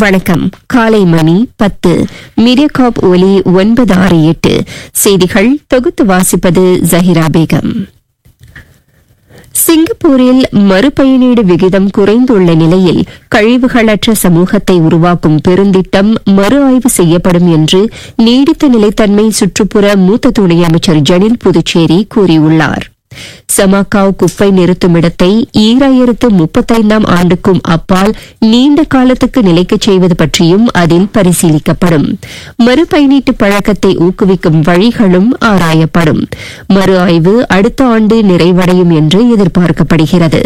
வணக்கம் காலை மணி பத்து மீடியாகாப் ஒலி ஒன்பது ஆறு எட்டு செய்திகள் தொகுத்து வாசிப்பது ஜஹிரா பேகம் சிங்கப்பூரில் மறுபயனீடு விகிதம் குறைந்துள்ள நிலையில் கழிவுகளற்ற சமூகத்தை உருவாக்கும் பெருந்திட்டம் மறு ஆய்வு செய்யப்படும் என்று நீடித்த நிலைத்தன்மை சுற்றுப்புற மூத்த துணை அமைச்சர் ஜனில் புதுச்சேரி கூறியுள்ளார் சமாக்காவ் குப்பை நிறுத்தும் இடத்தை ஈராயிரத்து முப்பத்தைந்தாம் ஆண்டுக்கும் அப்பால் நீண்ட காலத்துக்கு நிலைக்கச் செய்வது பற்றியும் அதில் பரிசீலிக்கப்படும் மறுபயணீட்டு பழக்கத்தை ஊக்குவிக்கும் வழிகளும் ஆராயப்படும் மறு ஆய்வு அடுத்த ஆண்டு நிறைவடையும் என்று எதிர்பார்க்கப்படுகிறது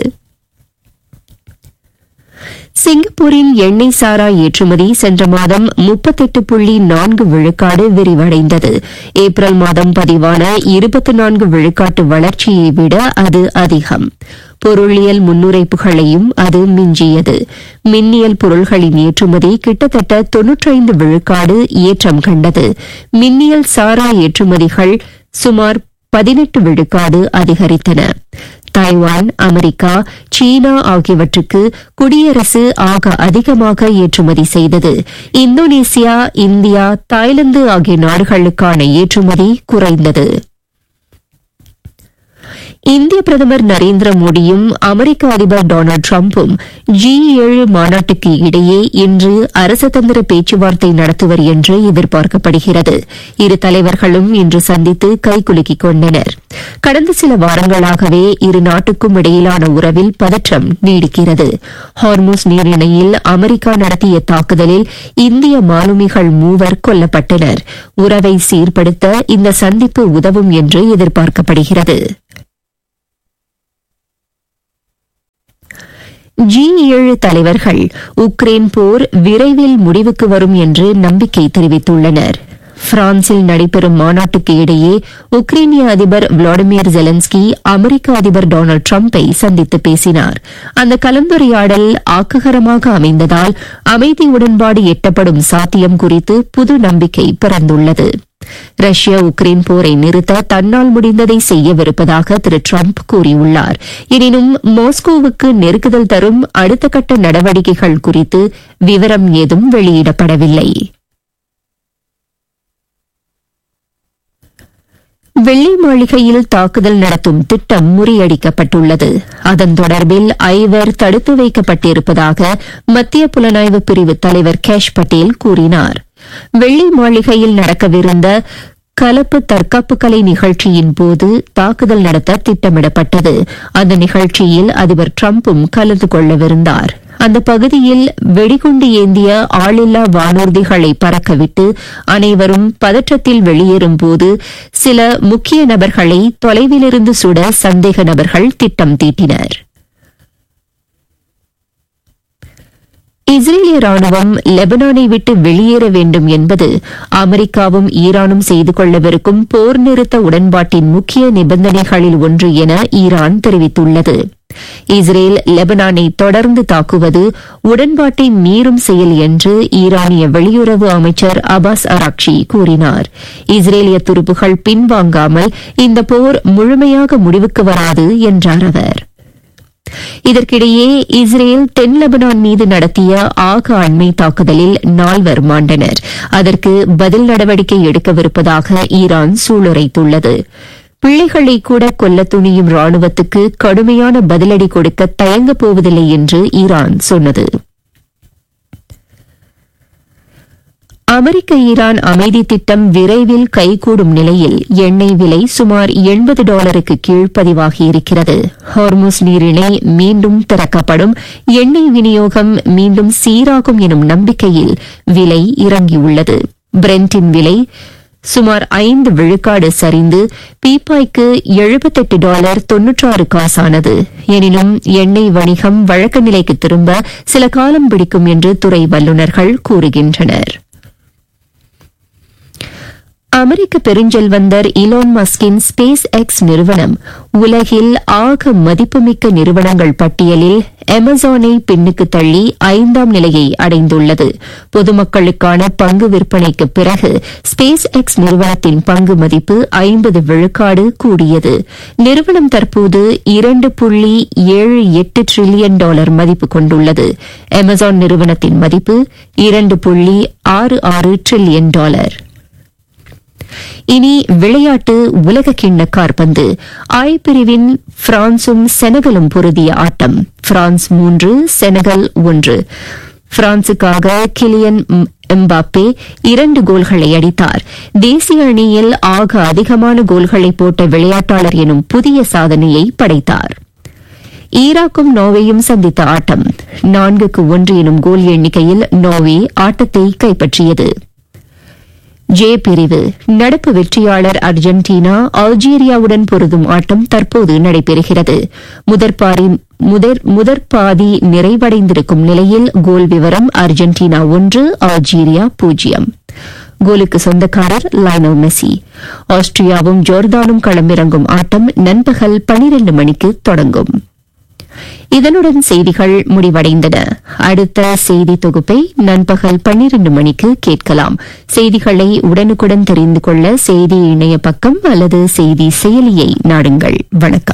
சிங்கப்பூரின் எண்ணெய் சாரா ஏற்றுமதி சென்ற மாதம் முப்பத்தெட்டு புள்ளி நான்கு விழுக்காடு விரிவடைந்தது ஏப்ரல் மாதம் பதிவான இருபத்தி நான்கு விழுக்காட்டு வளர்ச்சியை விட அது அதிகம் பொருளியல் முன்னுரைப்புகளையும் அது மிஞ்சியது மின்னியல் பொருள்களின் ஏற்றுமதி கிட்டத்தட்ட தொன்னூற்றைந்து விழுக்காடு ஏற்றம் கண்டது மின்னியல் சாரா ஏற்றுமதிகள் சுமார் பதினெட்டு விழுக்காடு அதிகரித்தன தாய்வான் அமெரிக்கா சீனா ஆகியவற்றுக்கு குடியரசு ஆக அதிகமாக ஏற்றுமதி செய்தது இந்தோனேசியா இந்தியா தாய்லாந்து ஆகிய நாடுகளுக்கான ஏற்றுமதி குறைந்தது இந்திய பிரதமர் நரேந்திர மோடியும் அமெரிக்க அதிபர் டொனால்டு டிரம்பும் ஜி ஏழு மாநாட்டுக்கு இடையே இன்று அரசதந்திர பேச்சுவார்த்தை நடத்துவர் என்று எதிர்பார்க்கப்படுகிறது இரு தலைவர்களும் இன்று சந்தித்து கைகுலுக்கிக் கொண்டனர் கடந்த சில வாரங்களாகவே இரு நாட்டுக்கும் இடையிலான உறவில் பதற்றம் நீடிக்கிறது ஹார்மூஸ் நீரிணையில் அமெரிக்கா நடத்திய தாக்குதலில் இந்திய மாலுமிகள் மூவர் கொல்லப்பட்டனர் உறவை சீர்படுத்த இந்த சந்திப்பு உதவும் என்று எதிர்பார்க்கப்படுகிறது ஜி ஏழு தலைவர்கள் உக்ரைன் போர் விரைவில் முடிவுக்கு வரும் என்று நம்பிக்கை தெரிவித்துள்ளனர் பிரான்சில் நடைபெறும் மாநாட்டுக்கு இடையே உக்ரைனிய அதிபர் விளாடிமிர் ஜெலன்ஸ்கி அமெரிக்க அதிபர் டொனால்டு டிரம்பை சந்தித்து பேசினார் அந்த கலந்துரையாடல் ஆக்ககரமாக அமைந்ததால் அமைதி உடன்பாடு எட்டப்படும் சாத்தியம் குறித்து புது நம்பிக்கை பிறந்துள்ளது ரஷ்யா உக்ரைன் போரை நிறுத்த தன்னால் முடிந்ததை செய்யவிருப்பதாக திரு டிரம்ப் கூறியுள்ளார் எனினும் மாஸ்கோவுக்கு நெருக்குதல் தரும் அடுத்த கட்ட நடவடிக்கைகள் குறித்து விவரம் ஏதும் வெளியிடப்படவில்லை வெள்ளை மாளிகையில் தாக்குதல் நடத்தும் திட்டம் முறியடிக்கப்பட்டுள்ளது அதன் தொடர்பில் ஐவர் தடுத்து வைக்கப்பட்டிருப்பதாக மத்திய புலனாய்வு பிரிவு தலைவர் கேஷ் பட்டேல் கூறினார் வெள்ளை மாளிகையில் நடக்கவிருந்த கலப்பு தற்காப்பு கலை நிகழ்ச்சியின் போது தாக்குதல் நடத்த திட்டமிடப்பட்டது அந்த நிகழ்ச்சியில் அதிபர் டிரம்பும் கலந்து கொள்ளவிருந்தார் அந்த பகுதியில் வெடிகுண்டு ஏந்திய ஆளில்லா வானூர்திகளை பறக்கவிட்டு அனைவரும் பதற்றத்தில் வெளியேறும்போது சில முக்கிய நபர்களை தொலைவிலிருந்து சுட சந்தேக நபர்கள் திட்டம் தீட்டினர் இஸ்ரேலிய ராணுவம் லெபனானை விட்டு வெளியேற வேண்டும் என்பது அமெரிக்காவும் ஈரானும் செய்து கொள்ளவிருக்கும் போர் நிறுத்த உடன்பாட்டின் முக்கிய நிபந்தனைகளில் ஒன்று என ஈரான் தெரிவித்துள்ளது இஸ்ரேல் லெபனானை தொடர்ந்து தாக்குவது உடன்பாட்டை மீறும் செயல் என்று ஈரானிய வெளியுறவு அமைச்சர் அபாஸ் அராக்ஷி கூறினார் இஸ்ரேலிய துருப்புகள் பின்வாங்காமல் இந்த போர் முழுமையாக முடிவுக்கு வராது என்றார் அவர் இதற்கிடையே இஸ்ரேல் தென் லெபனான் மீது நடத்திய ஆக அண்மை தாக்குதலில் நால்வர் மாண்டனர் அதற்கு பதில் நடவடிக்கை எடுக்கவிருப்பதாக ஈரான் சூளுரைத்துள்ளது பிள்ளைகளை கூட கொல்ல துணியும் ராணுவத்துக்கு கடுமையான பதிலடி கொடுக்க தயங்கப் போவதில்லை என்று ஈரான் சொன்னது அமெரிக்க ஈரான் அமைதி திட்டம் விரைவில் கைகூடும் நிலையில் எண்ணெய் விலை சுமார் எண்பது டாலருக்கு கீழ் பதிவாகியிருக்கிறது ஹார்முஸ் நீரிணை மீண்டும் திறக்கப்படும் எண்ணெய் விநியோகம் மீண்டும் சீராகும் எனும் நம்பிக்கையில் விலை இறங்கியுள்ளது பிரெண்டின் விலை சுமார் ஐந்து விழுக்காடு சரிந்து பீப்பாய்க்கு எழுபத்தெட்டு டாலர் தொன்னூற்றாறு காசானது எனினும் எண்ணெய் வணிகம் வழக்க நிலைக்கு திரும்ப சில காலம் பிடிக்கும் என்று துறை வல்லுநர்கள் கூறுகின்றனர் அமெரிக்க பெருஞ்செல்வந்தர் இலோன் மஸ்கின் ஸ்பேஸ் எக்ஸ் நிறுவனம் உலகில் ஆக மதிப்புமிக்க நிறுவனங்கள் பட்டியலில் அமேசானை பின்னுக்கு தள்ளி ஐந்தாம் நிலையை அடைந்துள்ளது பொதுமக்களுக்கான பங்கு விற்பனைக்கு பிறகு ஸ்பேஸ் எக்ஸ் நிறுவனத்தின் பங்கு மதிப்பு ஐம்பது விழுக்காடு கூடியது நிறுவனம் தற்போது இரண்டு புள்ளி ஏழு எட்டு டிரில்லியன் டாலர் மதிப்பு கொண்டுள்ளது அமேசான் நிறுவனத்தின் மதிப்பு இரண்டு புள்ளி ஆறு ஆறு டிரில்லியன் டாலர் இனி விளையாட்டு உலக கிண்ண கார்பந்து ஐ பிரிவின் பிரான்சும் செனகலும் பொருதிய ஆட்டம் பிரான்ஸ் மூன்று செனகல் ஒன்று பிரான்சுக்காக கிலியன் எம்பாப்பே இரண்டு கோல்களை அடித்தார் தேசிய அணியில் ஆக அதிகமான கோல்களை போட்ட விளையாட்டாளர் எனும் புதிய சாதனையை படைத்தார் ஈராக்கும் நோர்வேயும் சந்தித்த ஆட்டம் நான்குக்கு ஒன்று எனும் கோல் எண்ணிக்கையில் நோர்வே ஆட்டத்தை கைப்பற்றியது ஜே பிரிவு நடப்பு வெற்றியாளர் அர்ஜென்டினா அல்ஜீரியாவுடன் பொருதும் ஆட்டம் தற்போது நடைபெறுகிறது முதற்பாதி நிறைவடைந்திருக்கும் நிலையில் கோல் விவரம் அர்ஜென்டினா ஒன்று அல்ஜீரியா பூஜ்ஜியம் கோலுக்கு சொந்தக்காரர் லைனல் மெஸ்ஸி ஆஸ்திரியாவும் ஜோர்தானும் களமிறங்கும் ஆட்டம் நண்பகல் பனிரண்டு மணிக்கு தொடங்கும் இதனுடன் செய்திகள் முடிவடைந்தன அடுத்த செய்தி தொகுப்பை நண்பகல் பன்னிரண்டு மணிக்கு கேட்கலாம் செய்திகளை உடனுக்குடன் தெரிந்து கொள்ள செய்தி இணைய பக்கம் அல்லது செய்தி செயலியை நாடுங்கள் வணக்கம்